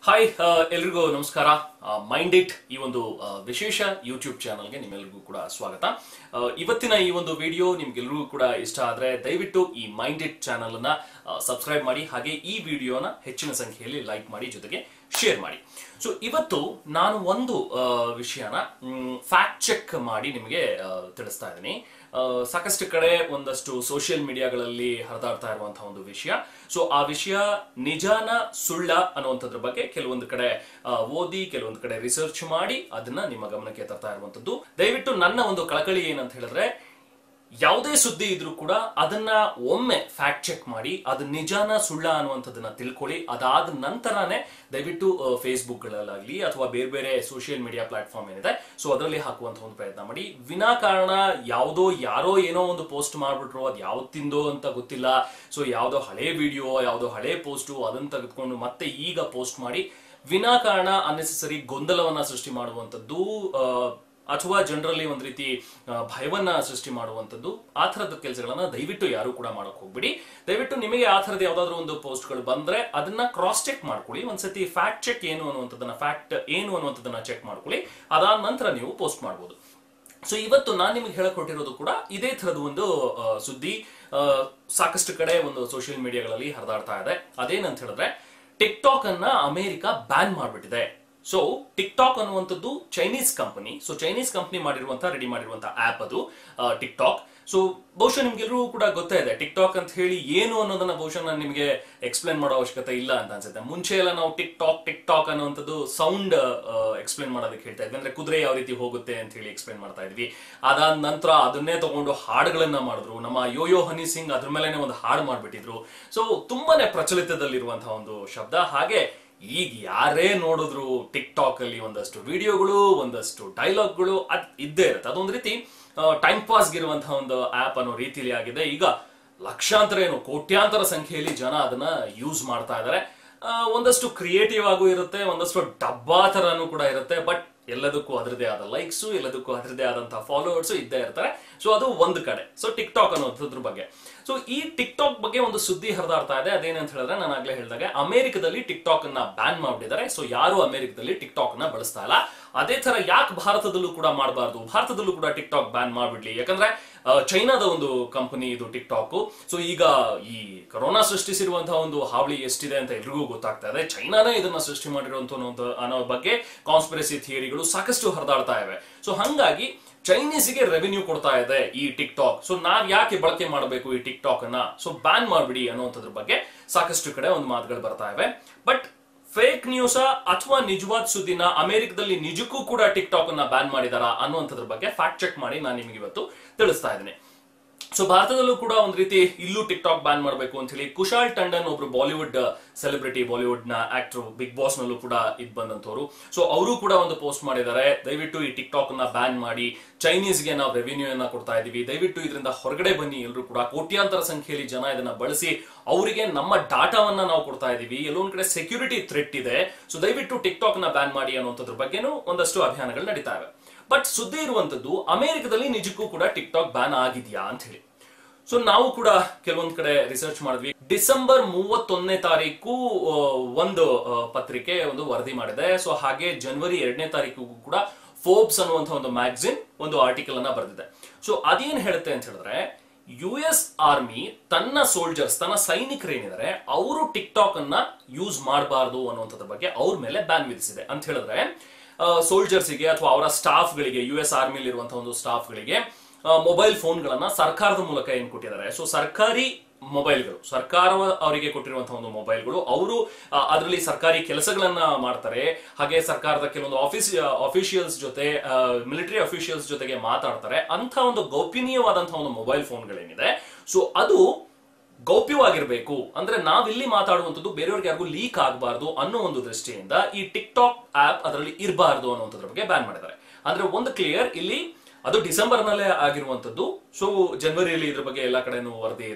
hi ಎಲ್ರಿಗೂ ನಮಸ್ಕಾರ mind it ಈ ಒಂದು ಆ, ವಿಶೇಷ ಯೂಟ್ಯೂಬ್ ಚಾನಲ್ಗೆ ನಿಮ್ಮೆಲ್ರಿಗೂ ಕೂಡ ಸ್ವಾಗತ ಆ, ಇವತ್ತಿನ ಈ ಒಂದು ವಿಡಿಯೋ ನಿಮ್ಗೆಲ್ರಿಗೂ ಕೂಡ ಇಷ್ಟ ಆದ್ರೆ ದಯವಿಟ್ಟು ಈ ಮೈಂಡ್ ಇಟ್ ಚಾನಲ್ ಅನ್ನ ಸಬ್ಸ್ಕ್ರೈಬ್ ಮಾಡಿ ಹಾಗೆ ಈ ವಿಡಿಯೋನ ಹೆಚ್ಚಿನ ಸಂಖ್ಯೆಯಲ್ಲಿ ಲೈಕ್ ಮಾಡಿ ಜೊತೆಗೆ ಶೇರ್ ಮಾಡಿ ಸೊ ಇವತ್ತು ನಾನು ಒಂದು ಆ, ವಿಷಯನ ಫ್ಯಾಕ್ಟ್ ಚೆಕ್ ಮಾಡಿ ನಿಮಗೆ ಆ, ತಿಳಿಸ್ತಾ ಇದ್ದೀನಿ ಆ, ಸಾಕಷ್ಟು ಕಡೆ ಒಂದಷ್ಟು ಸೋಷಿಯಲ್ ಮೀಡಿಯಾಗಳಲ್ಲಿ ಹರಿದಾಡ್ತಾ ಇರುವಂತಹ ಒಂದು ವಿಷಯ ಸೊ ಆ ವಿಷಯ ನಿಜಾನ ಸುಳ್ಳ ಅನ್ನುವಂಥದ್ರ ಬಗ್ಗೆ ಕೆಲವೊಂದು ಕಡೆ ಆ, ಓದಿ ಕೆಲವೊಂದು ಕಡೆ ರಿಸರ್ಚ್ ಮಾಡಿ ಅದನ್ನ ನಿಮ್ಮ ಗಮನಕ್ಕೆ ತರ್ತಾ ಇರುವಂತದ್ದು ದಯವಿಟ್ಟು ನನ್ನ ಒಂದು ಕಳಕಳಿ ಏನಂತ ಹೇಳಿದ್ರೆ ಯಾವುದೇ ಸುದ್ದಿ ಇದ್ರೂ ಕೂಡ ಅದನ್ನ ಒಮ್ಮೆ ಫ್ಯಾಕ್ಟ್ ಚೆಕ್ ಮಾಡಿ ಅದು ನಿಜಾನ ಸುಳ್ಳ ಅನ್ನುವಂಥದ್ದನ್ನ ತಿಳ್ಕೊಳ್ಳಿ ಅದಾದ ನಂತರನೇ ದಯವಿಟ್ಟು ಫೇಸ್ಬುಕ್ ಗಳಲ್ಲಾಗ್ಲಿ ಅಥವಾ ಬೇರೆ ಬೇರೆ ಸೋಷಿಯಲ್ ಮೀಡಿಯಾ ಪ್ಲಾಟ್ಫಾರ್ಮ್ ಏನಿದೆ ಸೊ ಅದರಲ್ಲಿ ಹಾಕುವಂತ ಒಂದು ಪ್ರಯತ್ನ ಮಾಡಿ ವಿನಾಕಾರಣ ಯಾವುದೋ ಯಾರೋ ಏನೋ ಒಂದು ಪೋಸ್ಟ್ ಮಾಡ್ಬಿಟ್ರು ಅದು ಯಾವತ್ತಿಂದೋ ಅಂತ ಗೊತ್ತಿಲ್ಲ ಸೊ ಯಾವುದೋ ಹಳೆ ವಿಡಿಯೋ ಯಾವುದೋ ಹಳೆ ಪೋಸ್ಟು ಅದನ್ನ ತೆಗೆದುಕೊಂಡು ಮತ್ತೆ ಈಗ ಪೋಸ್ಟ್ ಮಾಡಿ ವಿನಾಕಾರಣ ಅನ್ನೆಸೆಸರಿ ಗೊಂದಲವನ್ನ ಸೃಷ್ಟಿ ಮಾಡುವಂಥದ್ದು ಆ, ಅಥವಾ ಜನರಲ್ಲಿ ಒಂದು ರೀತಿ ಆ, ಭಯವನ್ನ ಸೃಷ್ಟಿ ಮಾಡುವಂಥದ್ದು ಆ ಥರದ ಕೆಲಸಗಳನ್ನ ದಯವಿಟ್ಟು ಯಾರು ಕೂಡ ಮಾಡಕ್ ಹೋಗ್ಬಿಡಿ ದಯವಿಟ್ಟು ನಿಮಗೆ ಆ ಥರದ ಯಾವ್ದಾದ್ರು ಒಂದು ಪೋಸ್ಟ್ಗಳು ಬಂದ್ರೆ ಅದನ್ನ ಕ್ರಾಸ್ ಚೆಕ್ ಮಾಡ್ಕೊಳ್ಳಿ ಒಂದ್ಸತಿ ಫ್ಯಾಕ್ಟ್ ಚೆಕ್ ಏನು ಅನ್ನುವಂಥದ್ದನ್ನ ಫ್ಯಾಕ್ಟ್ ಏನು ಅನ್ನುವಂಥದ್ದನ್ನ ಚೆಕ್ ಮಾಡ್ಕೊಳ್ಳಿ ಅದಾದ ನಂತರ ನೀವು ಪೋಸ್ಟ್ ಮಾಡ್ಬೋದು ಸೊ ಇವತ್ತು ನಾನು ನಿಮಗೆ ಹೇಳಕ್ ಹೊರಟಿರೋದು ಕೂಡ ಇದೇ ಥರದ ಒಂದು ಆ, ಸುದ್ದಿ ಆ, ಸಾಕಷ್ಟು ಕಡೆ ಒಂದು ಸೋಷಿಯಲ್ ಮೀಡಿಯಾಗಳಲ್ಲಿ ಹರಿದಾಡ್ತಾ ಇದೆ ಅದೇನಂತ ಹೇಳಿದ್ರೆ ಟಿಕ್ ಟಾಕ್ ಅನ್ನ ಅಮೆರಿಕ ಬ್ಯಾನ್ ಮಾಡ್ಬಿಟ್ಟಿದೆ ಸೊ ಟಿಕ್ ಟಾಕ್ ಅನ್ನುವಂಥದ್ದು Chinese company so Chinese company ಮಾಡಿರುವಂತಹ ರೆಡಿ ಮಾಡಿರುವಂತಹ ಆಪ್ ಅದು ಟಿಕ್ ಟಾಕ್ ಸೊ ಬಹುಶಃ ನಿಮ್ಗೆಲ್ಲರೂ ಕೂಡ ಗೊತ್ತೇ ಇದೆ ಟಿಕ್ ಟಾಕ್ ಅಂತ ಹೇಳಿ ಏನು ಅನ್ನೋದನ್ನ ಬಹುಶಃ ನಾನು ನಿಮಗೆ ಎಕ್ಸ್ಪ್ಲೇನ್ ಮಾಡೋ ಅವಶ್ಯಕತೆ ಇಲ್ಲ ಅಂತ ಅನ್ಸುತ್ತೆ ಮುಂಚೆ ಎಲ್ಲ ನಾವು ಟಿಕ್ ಟಾಕ್ ಟಿಕ್ ಟಾಕ್ ಅನ್ನುವಂಥದ್ದು ಸೌಂಡ್ ಎಕ್ಸ್ಪ್ಲೇನ್ ಮಾಡೋದಕ್ಕೆ ಹೇಳ್ತಾ ಇದ್ವಿ ಅಂದ್ರೆ ಕುದುರೆ ಯಾವ ರೀತಿ ಹೋಗುತ್ತೆ ಅಂತ ಹೇಳಿ ಎಕ್ಸ್ಪ್ಲೇನ್ ಮಾಡ್ತಾ ಇದ್ವಿ ಅದಾದ ನಂತರ ಅದನ್ನೇ ತಗೊಂಡು ಹಾಡುಗಳನ್ನ ಮಾಡಿದ್ರು ನಮ್ಮ ಯೋಯೋ ಹನಿ ಸಿಂಗ್ ಅದ್ರ ಮೇಲೆನೆ ಒಂದು ಹಾಡು ಮಾಡ್ಬಿಟ್ಟಿದ್ರು ಸೊ ತುಂಬಾನೇ ಪ್ರಚಲಿತದಲ್ಲಿರುವಂತಹ ಒಂದು ಶಬ್ದ ಹಾಗೆ ಈಗ ಯಾರೇ ನೋಡಿದ್ರು ಟಿಕ್ ಟಾಕ್ ಅಲ್ಲಿ ಒಂದಷ್ಟು ವಿಡಿಯೋಗಳು ಒಂದಷ್ಟು ಡೈಲಾಗ್ಗಳು ಅದ್ ಇದ್ದೇ ಇರುತ್ತೆ ಅದೊಂದು ರೀತಿ ಟೈಮ್ ಪಾಸ್ ಇರುವಂತಹ ಒಂದು ಆಪ್ ಅನ್ನೋ ರೀತಿಲಿ ಆಗಿದೆ ಈಗ ಲಕ್ಷಾಂತರ ಏನು ಕೋಟ್ಯಾಂತರ ಸಂಖ್ಯೆಯಲ್ಲಿ ಜನ ಅದನ್ನ ಯೂಸ್ ಮಾಡ್ತಾ ಇದ್ದಾರೆ ಆ, ಒಂದಷ್ಟು ಕ್ರಿಯೇಟಿವ್ ಆಗೂ ಇರುತ್ತೆ ಒಂದಷ್ಟು ಡಬ್ಬಾ ತರನು ಕೂಡ ಇರುತ್ತೆ ಬಟ್ ಎಲ್ಲದಕ್ಕೂ ಅದರದೇ ಆದ ಲೈಕ್ಸ್ ಎಲ್ಲದಕ್ಕೂ ಅದರದೇ ಆದಂತಹ ಫಾಲೋವರ್ಸ್ ಇದ್ದೇ ಇರ್ತಾರೆ ಸೊ ಅದು ಒಂದು ಕಡೆ ಸೊ ಟಿಕ್ ಟಾಕ್ ಅನ್ನೋದ್ರ ಬಗ್ಗೆ ಸೊ ಈ ಟಿಕ್ ಟಾಕ್ ಬಗ್ಗೆ ಒಂದು ಸುದ್ದಿ ಹರಿದಾಡ್ತಾ ಇದೆ ಅದೇನಂತ ಹೇಳಿದ್ರೆ ನಾನು ಆಗ್ಲೇ ಹೇಳಿದಾಗ ಅಮೆರಿಕದಲ್ಲಿ ಟಿಕ್ ಟಾಕ್ ಅನ್ನ ಬ್ಯಾನ್ ಮಾಡಿದ್ದಾರೆ ಸೊ ಯಾರು ಅಮೆರಿಕದಲ್ಲಿ ಟಿಕ್ ಟಾಕ್ ಅನ್ನ ಬಳಸ್ತಾ ಇಲ್ಲ ಅದೇ ತರ ಯಾಕೆ ಭಾರತದಲ್ಲೂ ಕೂಡ ಮಾಡಬಾರ್ದು ಭಾರತದಲ್ಲೂ ಕೂಡ ಟಿಕ್ ಟಾಕ್ ಬ್ಯಾನ್ ಮಾಡ್ಬಿಡ್ಲಿ ಯಾಕಂದ್ರೆ ಆ, ಚೈನಾದ ಒಂದು ಕಂಪನಿ ಇದು ಟಿಕ್ ಟಾಕ್ ಸೊ ಈಗ ಈ ಕೊರೋನಾ ಸೃಷ್ಟಿಸಿರುವಂತಹ ಒಂದು ಹಾವಳಿ ಎಷ್ಟಿದೆ ಅಂತ ಎಲ್ರಿಗೂ ಗೊತ್ತಾಗ್ತಾ ಇದೆ ಚೈನಾನೇ ಇದನ್ನ ಸೃಷ್ಟಿ ಮಾಡಿರುವಂತ ಅನ್ನೋ ಬಗ್ಗೆ ಕಾನ್ಸ್ಪಿರಸಿ ಥಿಯರಿಗಳು ಸಾಕಷ್ಟು ಹರಿದಾಡ್ತಾ ಇವೆ ಸೊ ಹಂಗಾಗಿ ಚೈನೀಸ್ಗೆ ರೆವೆನ್ಯೂ ಕೊಡ್ತಾ ಇದೆ ಈ ಟಿಕ್ ಟಾಕ್ ಸೊ ನಾವ್ ಯಾಕೆ ಬಳಕೆ ಮಾಡಬೇಕು ಈ ಟಿಕ್ ಟಾಕ್ ಅನ್ನ ಸೊ ಬ್ಯಾನ್ ಮಾಡ್ಬಿಡಿ ಅನ್ನುವಂಥದ್ರ ಬಗ್ಗೆ ಸಾಕಷ್ಟು ಕಡೆ ಒಂದು ಮಾತುಗಳು ಬರ್ತಾ ಇವೆ ಬಟ್ ಫೇಕ್ ನ್ಯೂಸ್ ಅಥವಾ ನಿಜವಾದ ಸುದ್ದಿನ ಅಮೆರಿಕದಲ್ಲಿ ನಿಜಕ್ಕೂ ಕೂಡ ಟಿಕ್ ಟಾಕ್ ಅನ್ನ ಬ್ಯಾನ್ ಮಾಡಿದಾರಾ ಅನ್ನುವಂಥದ್ರ ಬಗ್ಗೆ ಫ್ಯಾಕ್ಟ್ ಚೆಕ್ ಮಾಡಿ ನಾನು ನಿಮಗೆ ಇವತ್ತು ತಿಳಿಸ್ತಾ ಇದ್ದೀನಿ ಸೊ ಭಾರತದಲ್ಲೂ ಕೂಡ ಒಂದ್ ರೀತಿ ಇಲ್ಲೂ ಟಿಕ್ ಟಾಕ್ ಬ್ಯಾನ್ ಮಾಡಬೇಕು ಅಂತ ಹೇಳಿ ಕುಶಾಲ್ ಟಂಡನ್ ಒಬ್ರು ಬಾಲಿವುಡ್ ಸೆಲೆಬ್ರಿಟಿ ಬಾಲಿವುಡ್ ನ ಆಕ್ಟರ್ ಬಿಗ್ ಬಾಸ್ ನಲ್ಲೂ ಕೂಡ ಇದ್ ಬಂದಂತವ್ರು ಸೊ ಅವರು ಕೂಡ ಒಂದು ಪೋಸ್ಟ್ ಮಾಡಿದ್ದಾರೆ ದಯವಿಟ್ಟು ಈ ಟಿಕ್ ಟಾಕ್ ನ ಬ್ಯಾನ್ ಮಾಡಿ ಚೈನೀಸ್ಗೆ ನಾವು ರೆವಿನ್ಯೂ ಅನ್ನ ಕೊಡ್ತಾ ಇದೀವಿ ದಯವಿಟ್ಟು ಇದರಿಂದ ಹೊರಗಡೆ ಬನ್ನಿ ಎಲ್ಲರೂ ಕೂಡ ಕೋಟ್ಯಾಂತರ ಸಂಖ್ಯೆಯಲ್ಲಿ ಜನ ಇದನ್ನ ಬಳಸಿ ಅವರಿಗೆ ನಮ್ಮ ಡಾಟಾವನ್ನ ನಾವು ಕೊಡ್ತಾ ಇದೀವಿ ಎಲ್ಲೊಂದ್ ಕಡೆ ಸೆಕ್ಯೂರಿಟಿ ಥ್ರೆಟ್ ಇದೆ ಸೊ ದಯವಿಟ್ಟು ಟಿಕ್ ಟಾಕ್ ನ ಬ್ಯಾನ್ ಮಾಡಿ ಅನ್ನುವಂಥದ್ರ ಬಗ್ಗೆನೂ ಒಂದಷ್ಟು ಅಭಿಯಾನಗಳು ನಡೀತಾ ಇವೆ ಬಟ್ ಸುದ್ದಿ ಇರುವಂತದ್ದು ಅಮೆರಿಕದಲ್ಲಿ ನಿಜಕ್ಕೂ ಕೂಡ ಟಿಕ್ ಟಾಕ್ ಬ್ಯಾನ್ ಆಗಿದ್ಯಾ ಅಂತ ಹೇಳಿ ಸೊ ನಾವು ಕೂಡ ಕೆಲವೊಂದ್ ಕಡೆ ರಿಸರ್ಚ್ ಮಾಡಿದ್ವಿ ಡಿಸೆಂಬರ್ ಮೂವತ್ತೊಂದನೇ ತಾರೀಕು ಆ, ಒಂದು ಆ, ಪತ್ರಿಕೆ ಒಂದು ವರದಿ ಮಾಡಿದೆ ಸೊ ಹಾಗೆ ಜನವರಿ ಎರಡನೇ ತಾರೀಕಿಗೂ ಕೂಡ ಫೋರ್ಬ್ಸ್ ಅನ್ನುವಂಥ ಒಂದು ಮ್ಯಾಗಝಿನ್ ಒಂದು ಆರ್ಟಿಕಲ್ ಅನ್ನ ಬರೆದಿದೆ ಸೊ ಅದೇನ್ ಹೇಳುತ್ತೆ ಅಂತ ಹೇಳಿದ್ರೆ ಯು ಎಸ್ ಆರ್ಮಿ ತನ್ನ ಸೋಲ್ಜರ್ಸ್ ತನ್ನ ಸೈನಿಕರೇನಿದ್ದಾರೆ ಅವರು ಟಿಕ್ ಟಾಕ್ ಅನ್ನ ಯೂಸ್ ಮಾಡಬಾರ್ದು ಅನ್ನುವಂಥದ್ರ ಬಗ್ಗೆ ಅವ್ರ ಮೇಲೆ ಬ್ಯಾನ್ ವಿಧಿಸಿದೆ ಅಂತ ಹೇಳಿದ್ರೆ ಸೋಲ್ಜರ್ಸಿಗೆ ಅಥವಾ ಅವರ ಸ್ಟಾಫ್ಗಳಿಗೆ ಯು ಎಸ್ ಆರ್ಮಿಲಿ ಇರುವಂತಹ ಒಂದು ಸ್ಟಾಫ್ಗಳಿಗೆ ಮೊಬೈಲ್ ಫೋನ್ಗಳನ್ನ ಸರ್ಕಾರದ ಮೂಲಕ ಏನ್ ಕೊಟ್ಟಿದ್ದಾರೆ ಸೊ ಸರ್ಕಾರಿ ಮೊಬೈಲ್ಗಳು ಸರ್ಕಾರ ಅವರಿಗೆ ಕೊಟ್ಟಿರುವಂತಹ ಒಂದು ಮೊಬೈಲ್ಗಳು ಅವರು ಅದರಲ್ಲಿ ಸರ್ಕಾರಿ ಕೆಲಸಗಳನ್ನ ಮಾಡ್ತಾರೆ ಹಾಗೆ ಸರ್ಕಾರದ ಕೆಲವೊಂದು ಆಫೀಸ್ ಅಫಿಷಿಯಲ್ಸ್ ಜೊತೆ ಮಿಲಿಟರಿ ಅಫಿಷಿಯಲ್ಸ್ ಜೊತೆಗೆ ಮಾತಾಡ್ತಾರೆ ಅಂತ ಒಂದು ಗೌಪ್ಯನೀಯವಾದಂತಹ ಒಂದು ಮೊಬೈಲ್ ಫೋನ್ಗಳೇನಿದೆ ಸೊ ಅದು ಗೌಪ್ಯವಾಗಿರ್ಬೇಕು ಅಂದ್ರೆ ನಾವಿಲ್ಲಿ ಮಾತಾಡುವಂಥದ್ದು ಬೇರೆಯವ್ರಿಗೆ ಯಾರಿಗೂ ಲೀಕ್ ಆಗಬಾರ್ದು ಅನ್ನೋ ಒಂದು ದೃಷ್ಟಿಯಿಂದ ಈ ಟಿಕ್ ಟಾಕ್ ಆಪ್ ಅದರಲ್ಲಿ ಇರಬಾರ್ದು ಅನ್ನುವಂಥದ್ರ ಬಗ್ಗೆ ಬ್ಯಾನ್ ಮಾಡಿದ್ದಾರೆ ಅಂದ್ರೆ ಒಂದು ಕ್ಲಿಯರ್ ಇಲ್ಲಿ ಅದು ಡಿಸೆಂಬರ್ ನಲ್ಲೇ ಆಗಿರುವಂತದ್ದು ಸೊ ಜನವರಿಯಲ್ಲಿ ಇದ್ರ ಬಗ್ಗೆ ಎಲ್ಲ ಕಡೆನೂ ವರದಿ ಇದೆ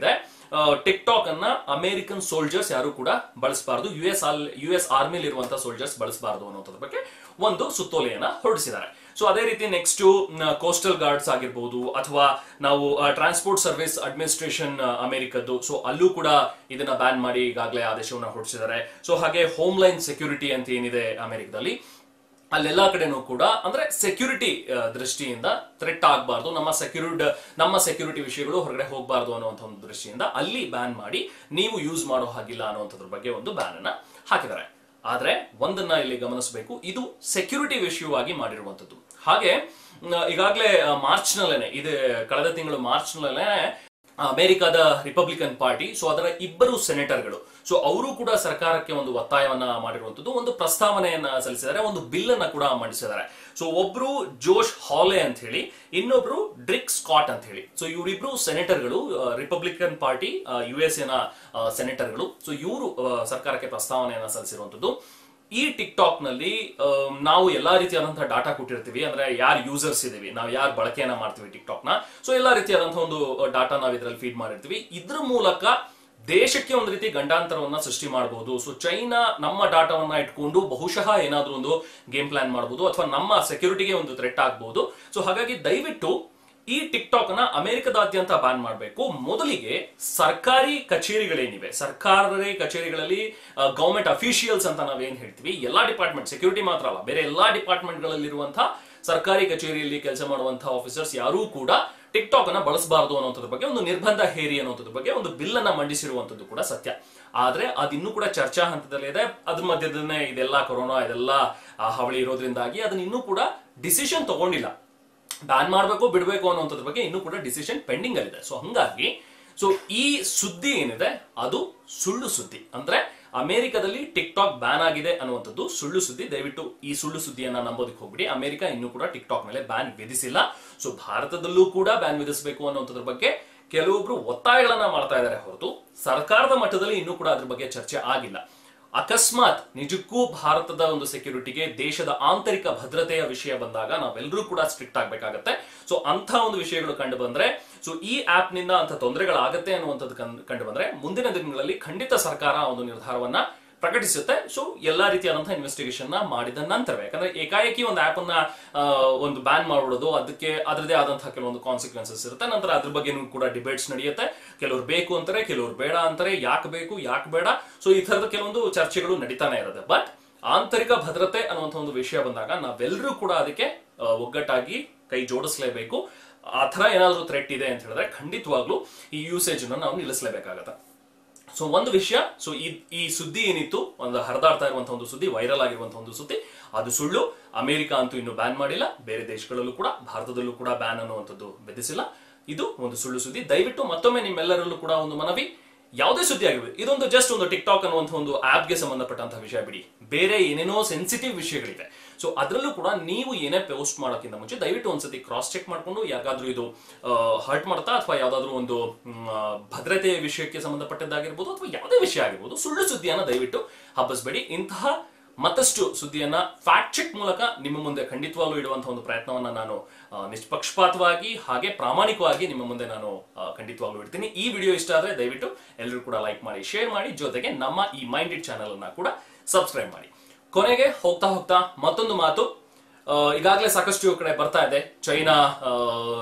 ಟಿಕ್ ಟಾಕ್ ಅನ್ನ ಅಮೆರಿಕನ್ ಸೋಲ್ಜರ್ಸ್ ಯಾರು ಕೂಡ ಬಳಸಬಾರದು ಯು ಎಸ್ ಯು ಎಸ್ ಆರ್ಮಿಲಿ ಇರುವಂತಹ ಸೋಲ್ಜರ್ಸ್ ಬಳಸಬಾರದು ಅನ್ನೋದ್ರ ಬಗ್ಗೆ ಒಂದು ಸುತ್ತೋಲೆಯನ್ನ ಹೊರಡಿಸಿದ್ದಾರೆ ಸೊ ಅದೇ ರೀತಿ ನೆಕ್ಸ್ಟ್ ಕೋಸ್ಟಲ್ ಗಾರ್ಡ್ಸ್ ಆಗಿರ್ಬೋದು ಅಥವಾ ನಾವು ಟ್ರಾನ್ಸ್ಪೋರ್ಟ್ ಸರ್ವಿಸ್ ಅಡ್ಮಿನಿಸ್ಟ್ರೇಷನ್ ಅಮೆರಿಕದ್ದು ಸೊ ಅಲ್ಲೂ ಕೂಡ ಇದನ್ನ ಬ್ಯಾನ್ ಮಾಡಿ ಈಗಾಗಲೇ ಆದೇಶವನ್ನ ಹೊರಡಿಸಿದ್ದಾರೆ ಸೊ ಹಾಗೆ ಹೋಮ್ ಲೈನ್ ಸೆಕ್ಯೂರಿಟಿ ಅಂತ ಏನಿದೆ ಅಮೆರಿಕದಲ್ಲಿ ಅಲ್ಲೆಲ್ಲಾ ಕಡೆನೂ ಕೂಡ ಅಂದ್ರೆ ಸೆಕ್ಯೂರಿಟಿ ದೃಷ್ಟಿಯಿಂದ ಥ್ರೆಟ್ ಆಗಬಾರ್ದು ನಮ್ಮ ಸೆಕ್ಯೂರಿಟಿ ನಮ್ಮ ಸೆಕ್ಯೂರಿಟಿ ವಿಷಯಗಳು ಹೊರಗಡೆ ಹೋಗಬಾರ್ದು ಅನ್ನುವಂಥ ಒಂದು ದೃಷ್ಟಿಯಿಂದ ಅಲ್ಲಿ ಬ್ಯಾನ್ ಮಾಡಿ ನೀವು ಯೂಸ್ ಮಾಡೋ ಹಾಗಿಲ್ಲ ಅನ್ನುವಂಥದ್ರ ಬಗ್ಗೆ ಒಂದು ಬ್ಯಾನ್ ಅನ್ನ ಹಾಕಿದ್ದಾರೆ ಆದ್ರೆ ಒಂದನ್ನ ಇಲ್ಲಿ ಗಮನಿಸಬೇಕು ಇದು ಸೆಕ್ಯೂರಿಟಿ ವಿಷಯವಾಗಿ ಮಾಡಿರುವಂತದ್ದು ಹಾಗೆ ಈಗಾಗಲೇ ಮಾರ್ಚ್ ನಲ್ಲೇನೆ ಇದು ಕಳೆದ ತಿಂಗಳು ಮಾರ್ಚ್ ನಲ್ಲೇನೆ ಅಮೆರಿಕದ ರಿಪಬ್ಲಿಕನ್ ಪಾರ್ಟಿ ಸೊ ಅದರ ಇಬ್ಬರು ಸೆನೆಟರ್ಗಳು ಸೊ ಅವರು ಕೂಡ ಸರ್ಕಾರಕ್ಕೆ ಒಂದು ಒತ್ತಾಯವನ್ನ ಮಾಡಿರುವಂತದ್ದು ಒಂದು ಪ್ರಸ್ತಾವನೆಯನ್ನ ಸಲ್ಲಿಸಿದ್ದಾರೆ ಒಂದು ಬಿಲ್ ಅನ್ನ ಕೂಡ ಮಂಡಿಸಿದ್ದಾರೆ ಸೊ ಒಬ್ರು ಜೋಶ್ ಹಾಲೆ ಅಂತ ಹೇಳಿ ಇನ್ನೊಬ್ರು ಡ್ರಿಕ್ ಸ್ಕಾಟ್ ಅಂತ ಹೇಳಿ ಸೊ ಇವರಿಬ್ರು ಸೆನೆಟರ್ಗಳು ರಿಪಬ್ಲಿಕನ್ ಪಾರ್ಟಿ ಯು ಎಸ್ ಎನ ಸೆನೆಟರ್ಗಳು ಸೊ ಇವರು ಸರ್ಕಾರಕ್ಕೆ ಪ್ರಸ್ತಾವನೆಯನ್ನ ಸಲ್ಲಿಸಿರುವಂತದ್ದು ಈ ಟಿಕ್ ಟಾಕ್ ನಲ್ಲಿ ಆಮ್, ನಾವು ಎಲ್ಲಾ ರೀತಿಯಾದಂತಹ ಡಾಟಾ ಕೊಟ್ಟಿರ್ತೀವಿ ಅಂದ್ರೆ ಯಾರು ಯೂಸರ್ಸ್ ಇದೀವಿ ನಾವು ಯಾರು ಬಳಕೆಯನ್ನ ಮಾಡ್ತೀವಿ ಟಿಕ್ ಟಾಕ್ ನ ಸೊ ಎಲ್ಲಾ ರೀತಿಯಾದಂತಹ ಒಂದು ಡಾಟಾ ನಾವು ಇದರಲ್ಲಿ ಫೀಡ್ ಮಾಡಿರ್ತೀವಿ ಇದ್ರ ಮೂಲಕ ದೇಶಕ್ಕೆ ಒಂದು ರೀತಿ ಗಂಡಾಂತರವನ್ನ ಸೃಷ್ಟಿ ಮಾಡಬಹುದು ಸೊ ಚೈನಾ ನಮ್ಮ ಡಾಟಾವನ್ನ ಇಟ್ಕೊಂಡು ಬಹುಶಃ ಏನಾದ್ರೂ ಒಂದು ಗೇಮ್ ಪ್ಲಾನ್ ಮಾಡಬಹುದು ಅಥವಾ ನಮ್ಮ ಸೆಕ್ಯೂರಿಟಿಗೆ ಒಂದು ಥ್ರೆಟ್ ಆಗಬಹುದು ಸೊ ಹಾಗಾಗಿ ದಯವಿಟ್ಟು ಈ ಟಿಕ್ ಟಾಕ್ ಅನ್ನ ಅಮೆರಿಕದಾದ್ಯಂತ ಬ್ಯಾನ್ ಮಾಡಬೇಕು ಮೊದಲಿಗೆ ಸರ್ಕಾರಿ ಕಚೇರಿಗಳೇನಿವೆ ಸರ್ಕಾರಿ ಕಚೇರಿಗಳಲ್ಲಿ ಗವರ್ಮೆಂಟ್ ಅಫಿಷಿಯಲ್ಸ್ ಅಂತ ನಾವೇನ್ ಹೇಳ್ತೀವಿ ಎಲ್ಲಾ ಡಿಪಾರ್ಟ್ಮೆಂಟ್ ಸೆಕ್ಯೂರಿಟಿ ಮಾತ್ರ ಅಲ್ಲ ಬೇರೆ ಎಲ್ಲಾ ಡಿಪಾರ್ಟ್ಮೆಂಟ್ಗಳಲ್ಲಿರುವಂತಹ ಸರ್ಕಾರಿ ಕಚೇರಿಯಲ್ಲಿ ಕೆಲಸ ಮಾಡುವಂತಹ ಆಫೀಸರ್ಸ್ ಯಾರೂ ಕೂಡ ಟಿಕ್ ಟಾಕ್ ಅನ್ನ ಬಳಸಬಾರದು ಅನ್ನೋದ್ರ ಬಗ್ಗೆ ಒಂದು ನಿರ್ಬಂಧ ಹೇರಿ ಅನ್ನೋದ್ರ ಬಗ್ಗೆ ಒಂದು ಬಿಲ್ ಅನ್ನ ಮಂಡಿಸಿರುವಂತದ್ದು ಕೂಡ ಸತ್ಯ ಆದ್ರೆ ಅದಿನ್ನೂ ಕೂಡ ಚರ್ಚಾ ಹಂತದಲ್ಲಿದೆ ಅದ್ರ ಮಧ್ಯದನ್ನೇ ಇದೆಲ್ಲ ಕೊರೋನಾ ಇದೆಲ್ಲ ಆ, ಹಾವಳಿ ಇರೋದ್ರಿಂದಾಗಿ ಅದನ್ನ ಇನ್ನೂ ಕೂಡ ಡಿಸಿಷನ್ ತಗೊಂಡಿಲ್ಲ ಬ್ಯಾನ್ ಮಾಡಬೇಕು ಬಿಡಬೇಕು ಅನ್ನುವಂಥದ್ರ ಬಗ್ಗೆ ಇನ್ನೂ ಕೂಡ ಡಿಸಿಷನ್ ಪೆಂಡಿಂಗ್ ಅಲ್ಲಿದೆ ಸೊ ಹಂಗಾಗಿ ಸೊ ಈ ಸುದ್ದಿ ಏನಿದೆ ಅದು ಸುಳ್ಳು ಸುದ್ದಿ ಅಂದ್ರೆ ಅಮೆರಿಕದಲ್ಲಿ ಟಿಕ್ ಟಾಕ್ ಬ್ಯಾನ್ ಆಗಿದೆ ಅನ್ನುವಂಥದ್ದು ಸುಳ್ಳು ಸುದ್ದಿ ದಯವಿಟ್ಟು ಈ ಸುಳ್ಳು ಸುದ್ದಿಯನ್ನ ನಂಬೋದಕ್ಕೆ ಹೋಗ್ಬಿಡಿ ಅಮೆರಿಕ ಇನ್ನೂ ಕೂಡ ಟಿಕ್ ಟಾಕ್ ಮೇಲೆ ಬ್ಯಾನ್ ವಿಧಿಸಿಲ್ಲ ಸೊ ಭಾರತದಲ್ಲೂ ಕೂಡ ಬ್ಯಾನ್ ವಿಧಿಸಬೇಕು ಅನ್ನುವಂಥದ್ರ ಬಗ್ಗೆ ಕೆಲವೊಬ್ರು ಒತ್ತಾಯಗಳನ್ನ ಮಾಡ್ತಾ ಇದ್ದಾರೆ ಹೊರತು ಸರ್ಕಾರದ ಮಟ್ಟದಲ್ಲಿ ಇನ್ನೂ ಕೂಡ ಅದ್ರ ಬಗ್ಗೆ ಚರ್ಚೆ ಆಗಿಲ್ಲ ಅಕಸ್ಮಾತ್ ನಿಜಕ್ಕೂ ಭಾರತದ ಒಂದು ಸೆಕ್ಯೂರಿಟಿಗೆ ದೇಶದ ಆಂತರಿಕ ಭದ್ರತೆಯ ವಿಷಯ ಬಂದಾಗ ನಾವೆಲ್ಲರೂ ಕೂಡ ಸ್ಟ್ರಿಕ್ಟ್ ಆಗ್ಬೇಕಾಗತ್ತೆ ಸೊ ಅಂತ ಒಂದು ವಿಷಯಗಳು ಕಂಡು ಬಂದ್ರೆ ಸೊ ಈ ಆಪ್ ನಿಂದ ಅಂತ ತೊಂದರೆಗಳಾಗತ್ತೆ ಅನ್ನುವಂಥದ್ದು ಕನ್- ಕಂಡು ಬಂದ್ರೆ ಮುಂದಿನ ದಿನಗಳಲ್ಲಿ ಖಂಡಿತ ಸರ್ಕಾರ ಆ ಒಂದು ನಿರ್ಧಾರವನ್ನ ಪ್ರಕಟಿಸುತ್ತೆ ಸೊ ಎಲ್ಲಾ ರೀತಿಯಾದಂತಹ ಇನ್ವೆಸ್ಟಿಗೇಷನ್ ನ ಮಾಡಿದ ನಂತರವೇ ಯಾಕಂದ್ರೆ ಏಕಾಏಕಿ ಒಂದು ಆಪ್ ಅನ್ನ ಆ, ಒಂದು ಬ್ಯಾನ್ ಮಾಡ್ಬಿಡೋದು ಅದಕ್ಕೆ ಅದರದೇ ಆದಂತಹ ಕೆಲವೊಂದು ಕಾನ್ಸಿಕ್ವೆನ್ಸಸ್ ಇರುತ್ತೆ ನಂತರ ಅದ್ರ ಬಗ್ಗೆ ಕೂಡ ಡಿಬೇಟ್ಸ್ ನಡೆಯುತ್ತೆ ಕೆಲವರು ಬೇಕು ಅಂತಾರೆ ಕೆಲವರು ಬೇಡ ಅಂತಾರೆ ಯಾಕೆ ಬೇಕು ಯಾಕೆ ಬೇಡ ಸೊ ಈ ತರದ ಕೆಲವೊಂದು ಚರ್ಚೆಗಳು ನಡೀತಾನೆ ಇರುತ್ತೆ ಬಟ್ ಆಂತರಿಕ ಭದ್ರತೆ ಅನ್ನುವಂಥ ಒಂದು ವಿಷಯ ಬಂದಾಗ ನಾವೆಲ್ಲರೂ ಕೂಡ ಅದಕ್ಕೆ ಆ, ಒಗ್ಗಟ್ಟಾಗಿ ಕೈ ಜೋಡಿಸ್ಲೇಬೇಕು ಆ ಥರ ಏನಾದರೂ ಥ್ರೆಟ್ ಇದೆ ಅಂತ ಹೇಳಿದ್ರೆ ಖಂಡಿತವಾಗ್ಲೂ ಈ ಯೂಸೇಜ್ ನಾವು ನಿಲ್ಲಿಸಲೇಬೇಕಾಗತ್ತೆ ಸೊ ಒಂದು ವಿಷಯ ಸೊ ಈ ಈ ಸುದ್ದಿ ಏನಿತ್ತು ಒಂದು ಹರಿದಾಡ್ತಾ ಇರುವಂತಹ ಒಂದು ಸುದ್ದಿ ವೈರಲ್ ಆಗಿರುವಂತಹ ಒಂದು ಸುದ್ದಿ ಅದು ಸುಳ್ಳು ಅಮೆರಿಕ ಅಂತೂ ಇನ್ನು ಬ್ಯಾನ್ ಮಾಡಿಲ್ಲ ಬೇರೆ ದೇಶಗಳಲ್ಲೂ ಕೂಡ ಭಾರತದಲ್ಲೂ ಕೂಡ ಬ್ಯಾನ್ ಅನ್ನುವಂಥದ್ದು ಬೆದೆಸಿಲ್ಲ ಇದು ಒಂದು ಸುಳ್ಳು ಸುದ್ದಿ ದಯವಿಟ್ಟು ಮತ್ತೊಮ್ಮೆ ನಿಮ್ಮೆಲ್ಲರಲ್ಲೂ ಕೂಡ ಒಂದು ಮನವಿ ಯಾವುದೇ ಸುದ್ದಿ ಆಗಿರ್ಬೋದು ಇದೊಂದು ಜಸ್ಟ್ ಒಂದು ಟಿಕ್ ಟಾಕ್ ಅನ್ನುವಂಥ ಒಂದು ಆಪ್ಗೆ ಸಂಬಂಧಪಟ್ಟಂತಹ ವಿಷಯ ಬಿಡಿ ಬೇರೆ ಏನೇನೋ ಸೆನ್ಸಿಟಿವ್ ವಿಷಯಗಳಿದೆ ಸೊ ಅದರಲ್ಲೂ ಕೂಡ ನೀವು ಏನೇ ಪೋಸ್ಟ್ ಮಾಡೋಕ್ಕಿಂತ ಮುಂಚೆ ದಯವಿಟ್ಟು ಒಂದ್ಸತಿ ಕ್ರಾಸ್ ಚೆಕ್ ಮಾಡ್ಕೊಂಡು ಯಾಕಾದ್ರೂ ಇದು ಹರ್ಟ್ ಮಾಡ್ತಾ ಅಥವಾ ಯಾವ್ದಾದ್ರು ಒಂದು ಮ್, ಆ, ಭದ್ರತೆಯ ವಿಷಯಕ್ಕೆ ಸಂಬಂಧಪಟ್ಟದ್ದಾಗಿರ್ಬೋದು ಅಥವಾ ಯಾವುದೇ ವಿಷಯ ಆಗಿರ್ಬೋದು ಸುಳ್ಳು ಸುದ್ದಿಯನ್ನ ದಯವಿಟ್ಟು ಹಬ್ಬಿಸಬೇಡಿ ಇಂತಹ ಮತ್ತಷ್ಟು ಸುದ್ದಿಯನ್ನ ಫ್ಯಾಕ್ಟ್ ಚೆಕ್ ಮೂಲಕ ನಿಮ್ಮ ಮುಂದೆ ಖಂಡಿತವಾಗ್ಲೂ ಇಡುವಂತಹ ಒಂದು ಪ್ರಯತ್ನವನ್ನ ನಾನು ಆ, ನಿಷ್ಪಕ್ಷಪಾತವಾಗಿ ಹಾಗೆ ಪ್ರಾಮಾಣಿಕವಾಗಿ ನಿಮ್ಮ ಮುಂದೆ ನಾನು ಆ, ಖಂಡಿತವಾಗ್ಲೂ ಇಡ್ತೀನಿ ಈ ವಿಡಿಯೋ ಇಷ್ಟ ಆದ್ರೆ ದಯವಿಟ್ಟು ಎಲ್ಲರೂ ಕೂಡ ಲೈಕ್ ಮಾಡಿ ಶೇರ್ ಮಾಡಿ ಜೊತೆಗೆ ನಮ್ಮ ಈ ಮೈಂಡೆಡ್ ಚಾನೆಲ್ ಅನ್ನ ಕೂಡ ಸಬ್ಸ್ಕ್ರೈಬ್ ಮಾಡಿ ಕೊನೆಗೆ ಹೋಗ್ತಾ ಹೋಗ್ತಾ ಮತ್ತೊಂದು ಮಾತು ಆ, ಈಗಾಗಲೇ ಸಾಕಷ್ಟು ಕಡೆ ಬರ್ತಾ ಇದೆ ಚೈನಾ ಆ,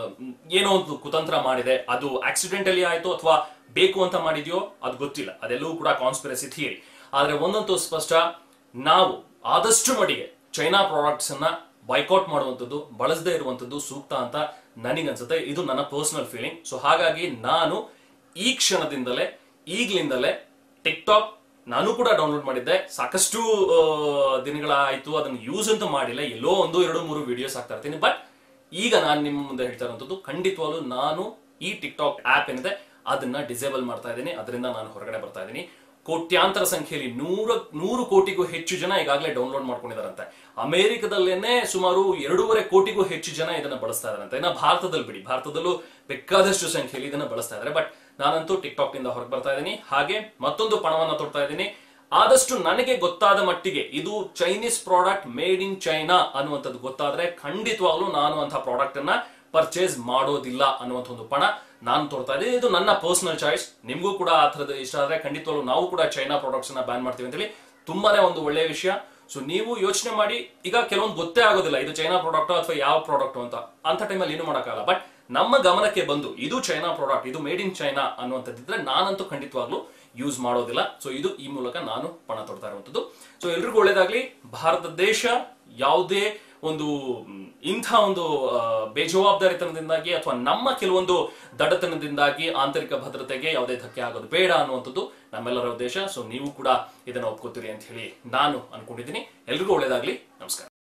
ಏನೋ ಒಂದು ಕುತಂತ್ರ ಮಾಡಿದೆ ಅದು ಆಕ್ಸಿಡೆಂಟಲಿ ಆಯ್ತು ಅಥವಾ ಬೇಕು ಅಂತ ಮಾಡಿದ್ಯೋ ಅದು ಗೊತ್ತಿಲ್ಲ ಅದೆಲ್ಲವೂ ಕೂಡ ಕಾನ್ಸ್ಪಿರಸಿ ಥಿಯರಿ ಆದ್ರೆ ಒಂದಂತೂ ಸ್ಪಷ್ಟ ನಾವು ಆದಷ್ಟು ಮಟ್ಟಿಗೆ ಚೈನಾ ಪ್ರಾಡಕ್ಟ್ಸ್ ಅನ್ನ ಬೈಕೌಟ್ ಮಾಡುವಂಥದ್ದು ಬಳಸದೇ ಇರುವಂಥದ್ದು ಸೂಕ್ತ ಅಂತ ನನಗನ್ಸುತ್ತೆ ಇದು ನನ್ನ ಪರ್ಸನಲ್ ಫೀಲಿಂಗ್ ಸೊ ಹಾಗಾಗಿ ನಾನು ಈ ಕ್ಷಣದಿಂದಲೇ ಈಗ್ಲಿಂದಲೇ ಟಿಕ್ ಟಾಕ್ ನಾನು ಕೂಡ ಡೌನ್ಲೋಡ್ ಮಾಡಿದ್ದೆ ಸಾಕಷ್ಟು ಆ, ದಿನಗಳಾಯ್ತು ಅದನ್ನು ಯೂಸ್ ಅಂತೂ ಮಾಡಿಲ್ಲ ಎಲ್ಲೋ ಒಂದು ಎರಡು ಮೂರು ವಿಡಿಯೋಸ್ ಹಾಕ್ತಾ ಇರ್ತೀನಿ ಬಟ್ ಈಗ ನಾನು ನಿಮ್ಮ ಮುಂದೆ ಹೇಳ್ತಾ ಇರುವಂಥದ್ದು ಖಂಡಿತವಾಗ್ಲೂ ನಾನು ಈ ಟಿಕ್ ಟಾಕ್ ಆಪ್ ಏನಿದೆ ಅದನ್ನ ಡಿಸೇಬಲ್ ಮಾಡ್ತಾ ಇದ್ದೀನಿ ಅದರಿಂದ ನಾನು ಹೊರಗಡೆ ಬರ್ತಾ ಇದ್ದೀನಿ ಕೋಟ್ಯಾಂತರ ಸಂಖ್ಯೆಯಲ್ಲಿ ನೂರ ನೂರು ಕೋಟಿಗೂ ಹೆಚ್ಚು ಜನ ಈಗಾಗಲೇ ಡೌನ್ಲೋಡ್ ಮಾಡ್ಕೊಂಡಿದಾರಂತೆ ಅಮೆರಿಕದಲ್ಲೇನೆ ಸುಮಾರು ಎರಡೂವರೆ ಕೋಟಿಗೂ ಹೆಚ್ಚು ಜನ ಇದನ್ನ ಬಳಸ್ತಾ ಇದಾರಂತೆ ಇನ್ನ ಭಾರತದಲ್ಲಿ ಬಿಡಿ ಭಾರತದಲ್ಲೂ ಬೇಕಾದಷ್ಟು ಸಂಖ್ಯೆಯಲ್ಲಿ ಇದನ್ನ ಬಳಸ್ತಾ ಇದ್ದಾರೆ ಬಟ್ ನಾನಂತೂ ಟಿಕ್ ಟಾಕ್ ಇಂದ ಹೊರಗೆ ಬರ್ತಾ ಇದ್ದೀನಿ ಹಾಗೆ ಮತ್ತೊಂದು ಪಣವನ್ನ ತೊಡ್ತಾ ಇದ್ದೀನಿ ಆದಷ್ಟು ನನಗೆ ಗೊತ್ತಾದ ಮಟ್ಟಿಗೆ ಇದು Chinese product made in China ಅನ್ನುವಂಥದ್ದು ಗೊತ್ತಾದ್ರೆ ಖಂಡಿತವಾಗ್ಲೂ ನಾನು ಅಂತ ಪ್ರಾಡಕ್ಟ್ ಅನ್ನ ಪರ್ಚೇಸ್ ಮಾಡೋದಿಲ್ಲ ಅನ್ನುವಂಥ ಒಂದು ಪಣ ನಾನು ತೋರ್ತಾ ಇದ್ದೀನಿ ಇದು ನನ್ನ ಪರ್ಸನಲ್ ಚಾಯ್ಸ್ ನಿಮಗೂ ಕೂಡ ಆ ಥರದ ಇಷ್ಟ ಆದ್ರೆ ಖಂಡಿತವಾಗ್ಲೂ ನಾವು ಕೂಡ ಚೈನಾ ಪ್ರಾಡಕ್ಟ್ಸ್ ನ ಬ್ಯಾನ್ ಮಾಡ್ತೀವಿ ಅಂತೇಳಿ ತುಂಬಾನೇ ಒಂದು ಒಳ್ಳೆಯ ವಿಷಯ ಸೊ ನೀವು ಯೋಚನೆ ಮಾಡಿ ಈಗ ಕೆಲವೊಂದು ಗೊತ್ತೇ ಆಗೋದಿಲ್ಲ ಇದು ಚೈನಾ ಪ್ರಾಡಕ್ಟ್ ಅಥವಾ ಯಾವ ಪ್ರಾಡಕ್ಟ್ ಅಂತ ಅಂತ ಟೈಮಲ್ಲಿ ಏನು ಮಾಡೋಕ್ಕಾಗಲ್ಲ ಬಟ್ ನಮ್ಮ ಗಮನಕ್ಕೆ ಬಂದು ಇದು ಚೈನಾ ಪ್ರಾಡಕ್ಟ್ ಇದು ಮೇಡ್ ಇನ್ ಚೈನಾ ಅನ್ನುವಂಥದ್ದಿದ್ರೆ ನಾನಂತೂ ಖಂಡಿತವಾಗ್ಲೂ ಯೂಸ್ ಮಾಡೋದಿಲ್ಲ ಸೊ ಇದು ಈ ಮೂಲಕ ನಾನು ಪಣ ತೊಡ್ತಾ ಇರುವಂಥದ್ದು ಸೊ ಎಲ್ರಿಗೂ ಒಳ್ಳೇದಾಗ್ಲಿ ಭಾರತ ದೇಶ ಯಾವುದೇ ಒಂದು ಮ್, ಇಂಥ ಒಂದು ಆ, ಬೇಜವಾಬ್ದಾರಿತನದಿಂದಾಗಿ ಅಥವಾ ನಮ್ಮ ಕೆಲವೊಂದು ದಡತನದಿಂದಾಗಿ ಆಂತರಿಕ ಭದ್ರತೆಗೆ ಯಾವುದೇ ಧಕ್ಕೆ ಆಗೋದು ಬೇಡ ಅನ್ನುವಂಥದ್ದು ನಮ್ಮೆಲ್ಲರ ಉದ್ದೇಶ ಸೊ ನೀವು ಕೂಡ ಇದನ್ನ ಒಪ್ಕೋತೀರಿ ಅಂತ ಹೇಳಿ ನಾನು ಅನ್ಕೊಂಡಿದ್ದೀನಿ ಎಲ್ರಿಗೂ ಒಳ್ಳೇದಾಗ್ಲಿ ನಮಸ್ಕಾರ